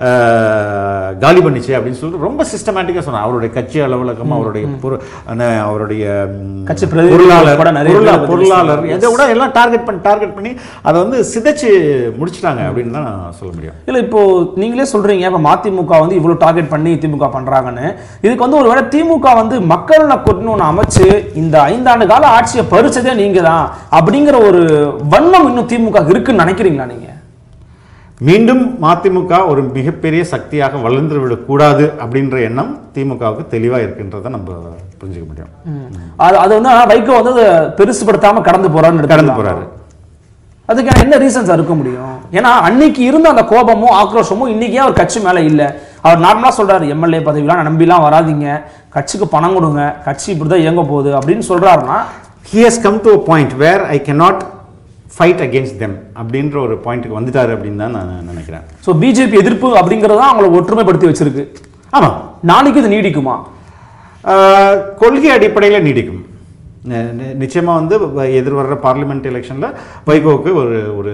அஹ், காலி பண்ணிச்சு அப்படின்னு சொல்லிட்டு ரொம்ப சிஸ்டமேட்டிக்கா சொன்னார் அவருடைய கட்சி அலுவலகம் அவருடைய பொரு- அஹ், அவருடைய ம், கட்சி பிரதிநிதிகள் பொருளாளர் கூட நிறைய பொருளா- பேர் பத்தி பொருளாளர் பேசினாங்க. இதை விட எல்லாம் டார்கெட் பண்ணி டார்கெட் பண்ணி அதை வந்து சிதைச்சு முடிச்சிட்டாங்க அப்படின்னு தான் நான் சொல்ல முடியும் இல்ல இப்போ நீங்களே சொல்றீங்க இப்ப மதிமுக வந்து இவ்வளவு டார்கெட் பண்ணி திமுக பண்றாங்கன்னு இதுக்கு வந்து ஒருவேளை திமுக வந்து மக்கள் நலக்கூட்டணி ஒண்ணு அமைச்சு இந்த ஐந்தாண்டு கால ஆட்சியை பறிச்சதே நீங்க தான் அப்படிங்கிற ஒரு வன்மம் இன்னும் திமுக இருக்குன்னு நினைக்கிறீங்களா நீங்க மீண்டும் மதிமுக ஒரு மிகப்பெரிய சக்தியாக வளர்ந்து விடக்கூடாது அப்படின்ற எண்ணம் திமுகவுக்கு தெளிவா இருக்கின்றதை நம்ம புரிஞ்சுக்க முடியும் அது அது வந்து ஆனா வைகோ வந்து அதை பெருசுபடுத்தாம கடந்து போறான்னு கடந்து எடுத்துக்கலாம். போறாரு அதுக்கான என்ன ரீசன்ஸ் இருக்க முடியும் ஏன்னா அன்னைக்கு இருந்த அந்த கோபமும் ஆக்ரோஷமும் இன்னைக்கு ஏன் அவர் கட்சி மேல இல்ல அவர் நார்மலா சொல்றாரு எம்எல்ஏ பதவிலாம் நம்பிலாம் வராதீங்க கட்சிக்கு பணம் கொடுங்க கட்சி இப்படிதான் இயங்க போகுது அப்படின்னு சொல்றாருன்னா he has come to a point where I cannot fight against them அப்படின்ற ஒரு பாயிண்ட்டுக்கு வந்துட்டாரு அப்படின்னு தான் நான் நினைக்கிறேன் சோ பிஜேபி எதிர்ப்பு அப்படிங்கறது தான் அவங்களை ஒற்றுமைப்படுத்தி வச்சிருக்கு ஆமா நாளைக்கு இது நீடிக்குமா ஆஹ், கொள்கை அடிப்படையில் நீடிக்கும் நி- நி- நிச்சயமா வந்து வ- எதிர்வர்ற பார்லிமெண்ட் எலெக்ஷன்ல வைகோவுக்கு ஒரு ஒரு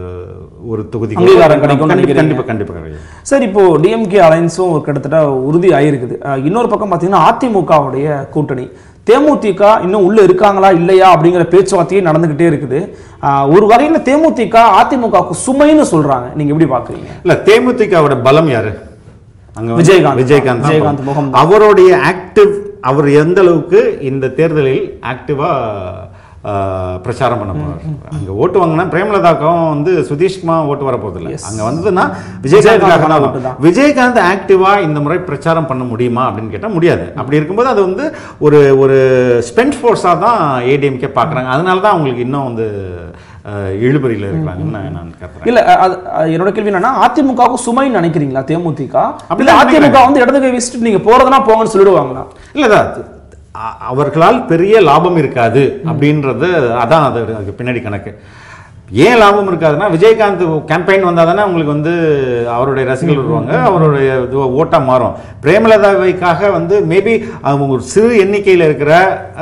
ஒரு தொகுதி அங்கீகாரம் கிடைக்கும்னு நினைக்கிறீங்க? கண்டிப்பா கண்டிப்பா கிடைக்கும் சார் இப்போ டிஎம்கே அலைன்ஸும் ஒரு கிட்டத்தட்ட உறுதி ஆயிருக்குது அஹ் இன்னொரு பக்கம் பார்த்தீங்கன்னா அதிமுகவுடைய கூட்டணி தேமுதிக இன்னும் உள்ள இருக்காங்களா இல்லையா அப்படிங்கிற பேச்சுவார்த்தையே நடந்துகிட்டே இருக்குது அஹ் ஒரு வகையில தேமுதிக அதிமுகவுக்கு சுமைன்னு சொல்றாங்க நீங்க எப்படி பாக்குறீங்க இல்ல தேமுதிகவோட பலம் யாரு அங்க வந்து விஜயகாந்த். விஜயகாந்த் தான் விஜயகாந்த் பலம். முகம் தான். அவருடைய ஆக்டிவ் அவர் எந்த அளவுக்கு இந்த தேர்தலில் ஆக்டிவா ஆஹ், பிரச்சாரம் பண்ண போறாரு அங்க ஓட்டு வாங்கினா பிரேமலதாக்கும் வந்து சுதீஷ்மா ஓட்டு வர போதில்லை அங்க வந்ததுன்னா விஜயகாந்த் விஜயகாந்த் ஓட்டு தான். விஜயகாந்த் ஆக்டிவா இந்த முறை பிரச்சாரம் பண்ண முடியுமா அப்படின்னு கேட்டா முடியாது அப்படி இருக்கும்போது அது வந்து ஒரு ஒரு ஸ்பெண்ட் ஃபோர்ஸாக தான் ஏடிஎம்கே பார்க்குறாங்க அதனால தான் அவங்களுக்கு இன்னும் வந்து ஆஹ், இழுபறியில் இருக்கிறாங்கன்னு நான் நான் கருதுறேன் இல்ல அது அது என்னோட கேள்வி என்னன்னா அதிமுகவுக்கு சுமைன்னு நினைக்கிறீங்களா தேமுதிக அப்படி இல்ல அதிமுக நினைக்கிறேன். வந்து இடது கை வீசிட்டு நீங்க போறதுனா போங்கன்னு சொல்லிடுவாங்களா இல்லை தான் அ- அவர்களால் பெரிய லாபம் இருக்காது அப்படின்றது அதான் அது அதுக்கு பின்னாடி கணக்கு ஏன் லாபம் இருக்காதுன்னா விஜயகாந்த் கேம்பெயின் வந்தால் தானே உங்களுக்கு வந்து அவருடைய ரசிகர்கள் வருவாங்க அவருடைய இது ஓட்டாக மாறும் பிரேமலதாவைக்காக வந்து மேபி அவங்க ஒரு சிறு எண்ணிக்கையில் இருக்கிற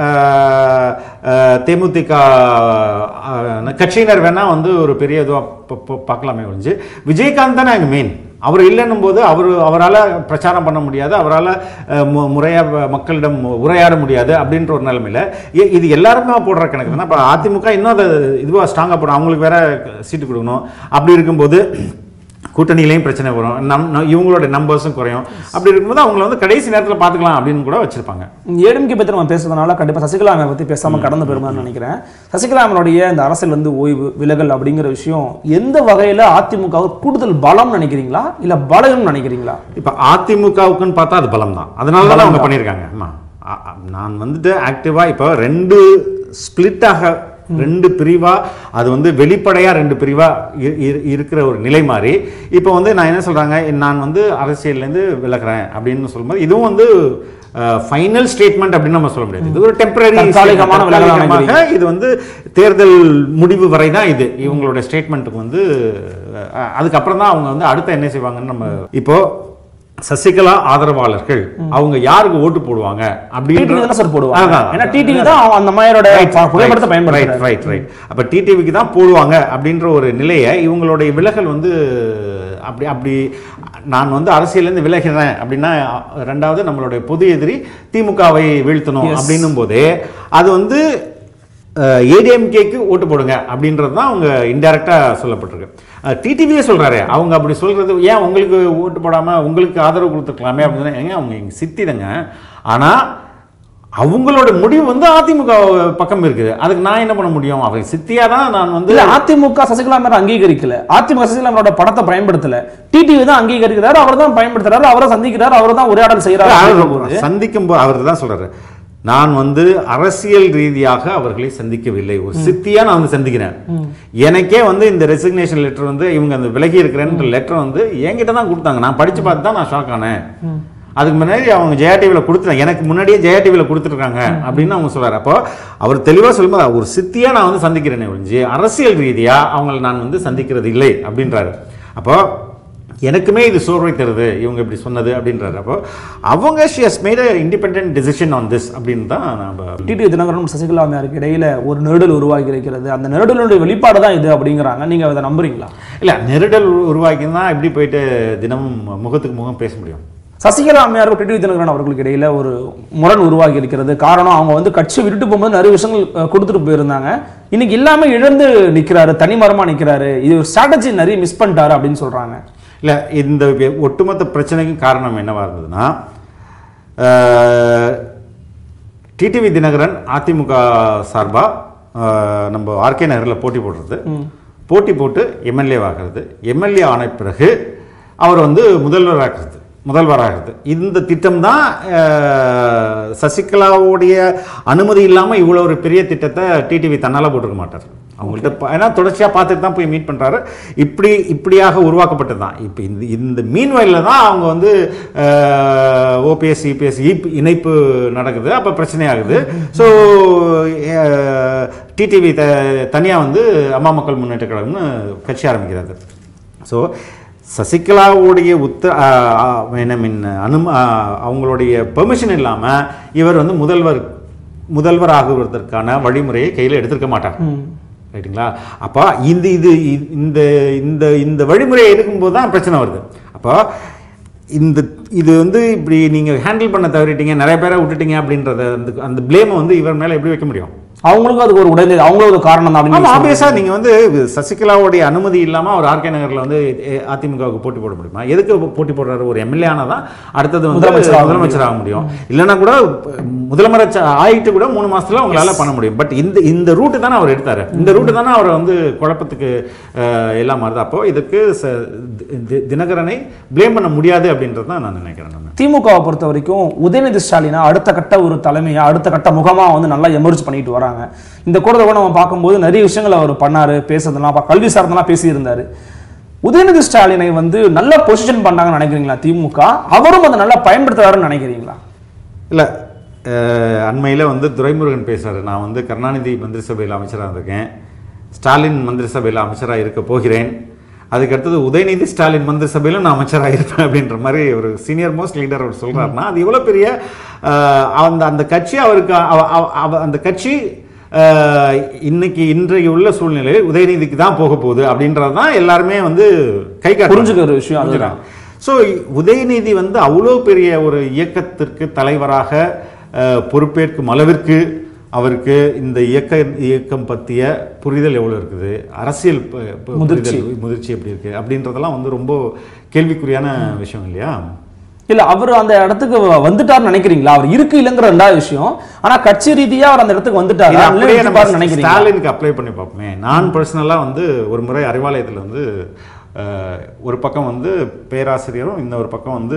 அஹ், அஹ், தேமுதிக அஹ், கட்சியினர் வேணால் வந்து ஒரு பெரிய இதுவாக பார்க்கலாமே ஒழிஞ்சு விஜயகாந்த் தானே அங்கே மெயின் அவர் இல்லைன்னும் போது அவர் அவரால் பிரச்சாரம் பண்ண முடியாது அவரால் முறையாக மக்களிடம் உரையாட முடியாது அப்படின்ற ஒரு நிலைமையில் இ- இது எல்லாருமே போடுற கணக்கு தானே இப்போ அதிமுக இன்னும் அதை இதுவாக ஸ்ட்ராங்காக போடும் அவங்களுக்கு வேற சீட்டு கொடுக்கணும் அப்படி இருக்கும்போது கூட்டணியிலையும் பிரச்சனை வரும் நம் நம்- இவங்களோட நம்பர்ஸும் குறையும் அப்படி இருக்கும்போது அவங்கள வந்து கடைசி நேரத்தில் பார்த்துக்கலாம் அப்படின்னு கூட வச்சிருப்பாங்க ஏடிஎம்கே பத்தி நம்ம பேசுறதுனால கண்டிப்பா சசிகலா அம்மையை பத்தி பேசாம கடந்து போயிருமான்னு நினைக்கிறேன் சசிகலா அம்மனுடைய இந்த அரசியல் வந்து ஓய்வு விலகல் அப்படிங்கிற விஷயம் எந்த வகையில அதிமுக கூடுதல் பலம் நினைக்கிறீங்களா இல்ல பலம் நினைக்கிறீங்களா இப்போ அதிமுகவுக்குன்னு பார்த்தா அது பலம் தான் அதனால தான் அவங்க பண்ணியிருக்காங்க ஆமா அ- அ- நான் வந்துட்டு ஆக்டிவாக இப்போ ரெண்டு ஸ்பிளிட்டாக ரெண்டு பிரிவா அது வந்து வெளிப்படையா ரெண்டு பிரிவா இ- இ- இருக்கிற ஒரு நிலை மாறி இப்போ வந்து நான் என்ன சொல்றாங்க நான் வந்து அரசியல்லேருந்து விலகுறேன் அப்படின்னு சொல்லும்போது இதுவும் வந்து ஃபைனல் ஸ்டேட்மெண்ட் அப்படின்னு நம்ம சொல்ல முடியாது இது ஒரு டெம்பரரி தற்காலிகமான விலகல் இது வந்து தேர்தல் முடிவு வரை தான் இது இவங்களோட ஸ்டேட்மெண்ட்டுக்கு வந்து அஹ், அதுக்கப்புறம் தான் அவங்க வந்து அடுத்த என்ன செய்வாங்கன்னு நம்ம இப்போ சசிகலா ஆதரவாளர்கள் அவங்க யாருக்கு ஓட்டு போடுவாங்க டிடிவி தானே சார் போடுவாங்க அதான். ஏன்னா டிடிவி தான் அவன் அந்த மாதிரியோட புகைப்படத்தை ரைட் பயன்படுத்துறாரு ரைட் ரைட் அப்ப டிடிவிக்கு தான் போடுவாங்க அப்படின்ற ஒரு நிலையை இவங்களுடைய விலகல் வந்து அப்படி அப்படி நான் வந்து அரசியலேருந்து விலகிறேன் அப்படின்னா ரெண்டாவது நம்மளுடைய பொது எதிரி திமுகவை வீழ்த்தணும் அப்படின்னும் போதே அது வந்து ஏடிஎம்கேக்கு ஓட்டு போடுங்க அப்படின்றது தான் அவங்க இன்டெரக்டாக சொல்லப்பட்டிருக்கு டிடிவியே சொல்றாரு அவங்க அப்படி சொல்றது ஏன் உங்களுக்கு ஓட்டு போடாம உங்களுக்கு ஆதரவு கொடுத்துருக்கலாமே அப்படின்னு ஏங்க அவங்க எங்க சித்தி தாங்க ஆனா அவங்களோட முடிவு வந்து அதிமுக பக்கம் இருக்குது அதுக்கு நான் என்ன பண்ண முடியும் அவங்க சித்தியா தான் நான் வந்து இல்ல அதிமுக சசிகலா மேல அங்கீகரிக்கல அதிமுக சசிகலா மேலோட படத்தை பயன்படுத்தல டிடிவி தான் அங்கீகரிக்கிறாரு அவர் தான் பயன்படுத்துறாரு அவரை சந்திக்கிறாரு அவர் தான் உரையாடல் செய்யறாரு அவர் சந்திக்கும் போது அவர் தான் சொல்றாரு நான் வந்து அரசியல் ரீதியாக அவர்களை சந்திக்கவில்லை ஒரு சித்தியா நான் வந்து சந்திக்கிறேன் எனக்கே வந்து இந்த ரெசிக்னேஷன் லெட்டர் வந்து இவங்க அந்த விலகி இருக்கிறேன்ற லெட்டர் வந்து என்கிட்ட தான் கொடுத்தாங்க நான் படிச்சு பார்த்து தான் நான் ஷாக் ஆனேன் அதுக்கு முன்னாடி அவங்க ஜெயா டிவியில் கொடுத்துட்டாங்க எனக்கு முன்னாடியே ஜெயா டிவியில் கொடுத்துருக்காங்க அப்படின்னு அவங்க சொல்றாரு அப்போ அவர் தெளிவாக சொல்லும்போது ஒரு சித்தியா நான் வந்து சந்திக்கிறேனே ஒழிஞ்சு அரசியல் ரீதியா அவங்களை நான் வந்து சந்திக்கிறது இல்லை அப்படின்றாரு அப்போ எனக்குமே இது சோர்வை தருது இவங்க இப்படி சொன்னது அப்படின்றாரு அப்போ அவங்க she has made independent decision on this அப்படின்னு தான் நம்ம டிடிவி தினகரன் சசிகலா அம்மையாருக்கு இடையில ஒரு நெருடல் உருவாகி இருக்கிறது அந்த நெருடலுடைய வெளிப்பாடு தான் இது அப்படிங்கிறாங்க நீங்க அதை நம்புறீங்களா இல்லை நெருடல் உருவாக்கி தான் எப்படி போயிட்டு தினமும் முகத்துக்கு முகம் பேச முடியும் சசிகலா அம்மையாருக்கும் டிடிவி தினகரன் அவர்களுக்கு இடையில ஒரு முரண் உருவாகி இருக்கிறது காரணம் அவங்க வந்து கட்சி விட்டுட்டு போகும்போது நிறைய விஷயங்கள் அஹ், கொடுத்துட்டு போயிருந்தாங்க இன்னைக்கு எல்லாமே இழந்து நிக்கிறாரு தனிமரமா நிக்கிறாரு இது ஒரு ஸ்ட்ராட்டஜி நிறைய மிஸ் பண்ணிட்டாரு அப்படின்னு சொல்றாங்க இல்லை இந்த வெ- ஒட்டுமொத்த பிரச்சனைக்கும் காரணம் என்னவா இருந்ததுன்னா டிடிவி தினகரன் அதிமுக சார்பாக நம்ம ஆர்கே நகரில் போட்டி போடுறது போட்டி போட்டு எம்எல்ஏ ஆகிறது எம்எல்ஏ ஆன பிறகு அவர் வந்து முதல்வர் ஆகிறது முதல்வராகிறது இந்த திட்டம் தான் சசிகலாவுடைய அனுமதி இல்லாமல் இவ்வளோ ஒரு பெரிய திட்டத்தை டிடிவி தன்னால் போட்டிருக்க மாட்டார் அவங்கள்ட்ட ப- ஏன்னா தொடர்ச்சியாக பார்த்துட்டு தான் போய் மீட் பண்ணுறாரு இப்படி இப்படியாக உருவாக்கப்பட்டது தான் இப்போ இந்த இந்த மீன் வயலில் தான் அவங்க வந்து ஓபிஎஸ் இபிஎஸ் இணைப்பு நடக்குது அப்போ பிரச்சனையாகுது ஸோ டிடிவி த தனியாக வந்து அம்மா மக்கள் முன்னேற்ற கழகம்னு கட்சி ஆரம்பிக்கிறாரு ஸோ சசிகலாவுடைய உத்த என்ன மீன் அனும ஆ, அவங்களுடைய பெர்மிஷன் இல்லாமல் இவர் வந்து முதல்வர் முதல்வர் ஆகுவதற்கான வழிமுறையை கையில் எடுத்திருக்க மாட்டார் ரைட்டுங்களா அப்போ இந்த இது இ- இந்த இந்த இந்த வழிமுறையை எடுக்கும்போது தான் பிரச்சனை வருது அப்போ இந்த இது வந்து இப்படி நீங்கள் ஹேண்டில் பண்ண தவறிட்டீங்க நிறைய பேரை விட்டுட்டீங்க அப்படின்றத அந்த அந்த ப்ளேமை வந்து இவர் மேலே எப்படி வைக்க முடியும் அவங்களுக்கும் அதுக்கு ஒரு உடைந்தது அவங்களும் ஒரு காரணம் தான் ஆமா அப்படின்னு ஆப்வியஸா நீங்க வந்து சசிகலாவுடைய அனுமதி இல்லாம அவர் ஆர்கே நகர்ல வந்து எ- அதிமுகவுக்கு போட்டி போட முடியுமா எதுக்கு போட்டி போடுறாரு ஒரு எம்எல்ஏ ஆனாதான் அடுத்தது வந்து முதலமைச்சர் ஆக முதலமைச்சர் ஆக முடியும் இல்லைன்னா கூட முதலமைச்சர் ஆயிட்டு கூட மூணு மாசத்துல உங்களால பண்ண முடியும் பட் இந்த இந்த ரூட்டு தானே அவர் எடுத்தாரு இந்த ரூட்டு தானே அவரை வந்து குழப்பத்துக்கு அஹ், எல்லாம் மாறுது அப்போ இதுக்கு ச- தி- தி- தினகரனை ப்ளேம் பண்ண முடியாது அப்படின்றது தான் நான் நினைக்கிறேன் நம்ம திமுகவை பொறுத்த வரைக்கும் உதயநிதி ஸ்டாலினா அடுத்த கட்ட ஒரு தலைமையா அடுத்த கட்ட முகமா வந்து நல்லா எமர்ஜ் பண்ணிட்டு வராங்க இந்த கூடத்தை கூட நம்ம பார்க்கும்போது நிறைய விஷயங்கள் அவர் பண்ணாரு பேசுறதெல்லாம் பா- கல்வி சார்ந்தெல்லாம் பேசியிருந்தாரு உதயநிதி ஸ்டாலினை வந்து நல்ல பொசிஷன் பண்ணாங்கன்னு நினைக்கிறீங்களா திமுக அவரும் அதை நல்லா பயன்படுத்துறாருன்னு நினைக்கிறீங்களா இல்லை அண்மையில் வந்து துரைமுருகன் பேசுறாரு நான் வந்து கருணாநிதி மந்திரி சபையில் அமைச்சராக இருக்கேன் ஸ்டாலின் மந்திரி சபையில் அமைச்சராக இருக்க போகிறேன் அதுக்கு அடுத்தது உதயநிதி ஸ்டாலின் மந்திரி சபையிலும் நான் அமைச்சராக இருப்பேன் அப்படின்ற மாதிரி ஒரு சீனியர் மோஸ்ட் லீடர் அவர் சொல்றாருன்னா அது எவ்வளோ பெரிய அஹ், அந்த அந்த கட்சி அவருக்கு அவ- அவ- அவ- அந்த கட்சி அஹ், இன்னைக்கு இன்றைய உள்ள சூழ்நிலையில் உதயநிதிக்கு தான் போக போகுது அப்படின்றது தான் எல்லாருமே வந்து கை காட்டுறாங்க. புரிஞ்சுக்கிற ஒரு விஷயம் அதுதான். ஸோ உதயநிதி வந்து அவ்வளோ பெரிய ஒரு இயக்கத்திற்கு தலைவராக அஹ், பொறுப்பேற்கும் அளவிற்கு அவருக்கு இந்த இயக்க இயக்கம் பற்றிய புரிதல் எவ்வளோ இருக்குது அரசியல் ப- ப- முதிர்ச்சி. புரிதல், முதிர்ச்சி எப்படி இருக்கு அப்படின்றதெல்லாம் வந்து ரொம்ப கேள்விக்குறியான விஷயம் இல்லையா இல்ல அவர் அந்த இடத்துக்கு வந்துட்டாருன்னு நினைக்கிறீங்களா அவர் இருக்கு இல்லைங்கிற ரெண்டாவது விஷயம் ஆனா கட்சி ரீதியா அவர் அந்த இடத்துக்கு வந்துட்டாரு இது அப்படியே நம்ம இருப்பாருன்னு நினைக்கிறீங்களா ஸ்டாலினுக்கு அப்ளை பண்ணி பார்ப்போமே நான் பர்சனலாக வந்து ஒரு முறை அறிவாலயத்தில் வந்து அஹ், ஒரு பக்கம் வந்து பேராசிரியரும் இன்னொரு பக்கம் வந்து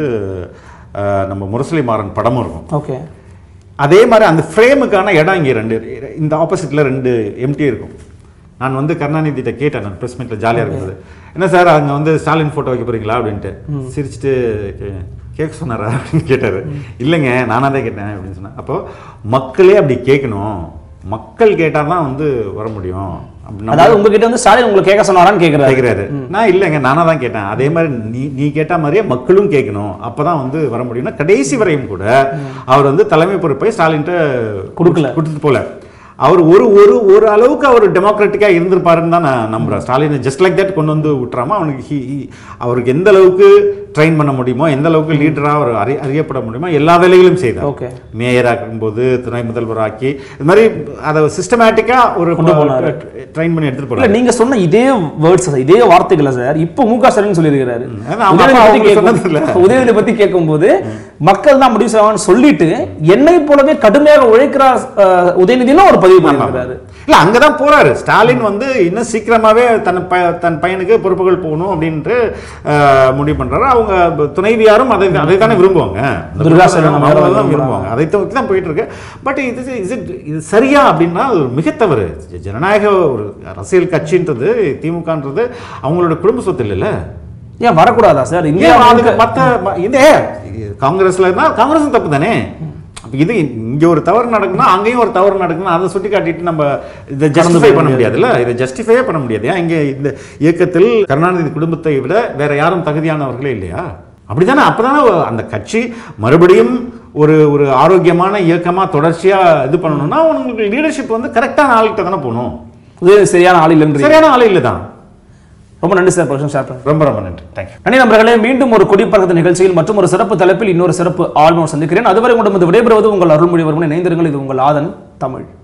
அஹ், நம்ம முரசொலி மாறன் படமும் இருக்கும் ஓகே அதே மாதிரி அந்த ஃப்ரேமுக்கான இடம் இங்கே ரெண்டு இந்த ஆப்போசிட்டில் ரெண்டு எம்டி இருக்கும் நான் வந்து கருணாநிதிட்ட கேட்டேன் நான் ப்ரெஸ் மீட்டில் ஜாலியாக இருக்கும்போது என்ன சார் அங்கே வந்து ஸ்டாலின் ஃபோட்டோ வைக்க போறீங்களா அப்படின்ட்டு சிரிச்சுட்டு கே- கேட்க சொன்னாரா அப்படின்னு கேட்டார் இல்லைங்க நானாக தான் கேட்டேன் அப்படின்னு சொன்னேன் அப்போது மக்களே அப்படி கேட்கணும் மக்கள் கேட்டால் தான் வந்து வர முடியும் அப்படி நம்ம- அதாவது உங்ககிட்ட வந்து ஸ்டாலின் உங்களுக்கு கேட்க சொன்னாரான்னு கேக்குறாரு கேட்குறாரு நான் இல்லைங்க நானாக தான் கேட்டேன் அதே மாதிரி நீ நீ கேட்ட மாதிரியே மக்களும் கேட்கணும் அப்பதான் வந்து வர முடியும்னா கடைசி வரையும் கூட அவர் வந்து தலைமை பொறுப்பை ஸ்டாலின்ட்ட கொடுக்கல. கொடுத்துட்டு போல அவர் ஒரு ஒரு ஒரு அளவுக்கு அவர் டெமோக்ராட்டிக்காக இருந்திருப்பாருன்னு தான் நான் நம்புறேன் ஸ்டாலினை ஜஸ்ட் லைக் தட் கொண்டு வந்து விட்டுறாம அவனுக்கு he- he- அவருக்கு எந்த அளவுக்கு ட்ரெயின் பண்ண முடியுமோ எந்த அளவுக்கு லீடராக அவர் அறி அறியப்பட முடியுமோ எல்லா வேலைகளும் செய்தார் Okay. மேயராக போது துணை முதல்வராக்கி இது மாதிரி அதை சிஸ்டமேட்டிக்காக ஒரு கொண்டு போனாரு. ட்ரெயின் பண்ணி எடுத்துட்டு இல்ல போறாரு நீங்க சொன்ன இதே வேர்ட்ஸ் இதே வார்த்தைகளை சார் இப்போ முக ஸ்டாலின் சொல்லியிருக்கிறாரு அதான் அவங்க உதயநிதி அப்பா பத்தி அவங்க கேட்கும் சொன்னதில்ல. உதயநிதி பத்தி கேட்கும்போது மக்கள் தான் முடிவு செய்வாங்கன்னு சொல்லிட்டு என்னை போலவே கடுமையாக உழைக்கிறார் அஹ், உதயநிதினு ஒரு பதிவு பண்ணியிருக்கிறாரு இல்ல அங்கதான் போறாரு ஸ்டாலின் வந்து இன்னும் சீக்கிரமாவே தன் ப- தன் பையனுக்கு பொறுப்புகள் போகணும் அப்படின்ட்டு அஹ், முடிவு பண்றாரு அவங்க துணைவியாரும் அதை அதை தானே விரும்புவாங்க இந்த துர்கா பொறுப்புகளை சரணம் அவங்க வேற தான் விரும்புவாங்க அதை தவிர்த்து தான் போயிட்டு இருக்கு பட் இது இது இது சரியா அப்படின்னா அது ஒரு மிகத்தவறு ஜனநாயக ஒரு அரசியல் கட்சின்றது திமுகன்றது அவங்களோட குடும்ப சொத்து இல்லைல்ல ஏன் வரக்கூடாதா சார் இந்தியா ஏன் அதுக்கு முழுக்க- மத்த ம- இந்த காங்கிரஸ்ல இருந்தா காங்கிரஸும் தப்பு தானே அப்ப இது இங்க ஒரு தவறு நடக்குன்னா அங்கேயும் ஒரு தவறு நடக்குன்னா அதை சுட்டி காட்டிட்டு நம்ம இதை ஜஸ்டிஃபை பண்ண முடியாதுல்ல இதை ஜஸ்டிஃபையே பண்ண முடியாது ஏன் இங்க இந்த இயக்கத்தில் கருணாநிதி குடும்பத்தை விட வேற யாரும் தகுதியானவர்களே இல்லையா அப்படிதானே அப்பதானே அந்த கட்சி மறுபடியும் ஒரு ஒரு ஆரோக்கியமான இயக்கமா தொடர்ச்சியா இது பண்ணணும்னா உங்களுக்கு லீடர்ஷிப் வந்து கரெக்டான ஆளுகிட்ட தானே போகணும் உதயநிதி சரியான ஆள் இல்லைன்றீங்க சரியான ஆளு இல்லை தான் ரொம்ப நன்றி சார் பிரச்சனை ஷேர் பண்ணுங்க ரொம்ப ரொம்ப நன்றி தேங்க்யூ நன்றி நண்பர்களே மீண்டும் ஒரு குடிப்பறக்கத்து நிகழ்ச்சியில் மற்றும் ஒரு சிறப்பு தலைப்பில் இன்னொரு சிறப்பு ஆழ்மம் சந்திக்கிறேன் அதுவரை உங்களிடம் விடைபெறுவது உங்கள் அருள்மொழிவர்மன் இணைந்திருங்கள் இது உங்கள் ஆதன் தமிழ்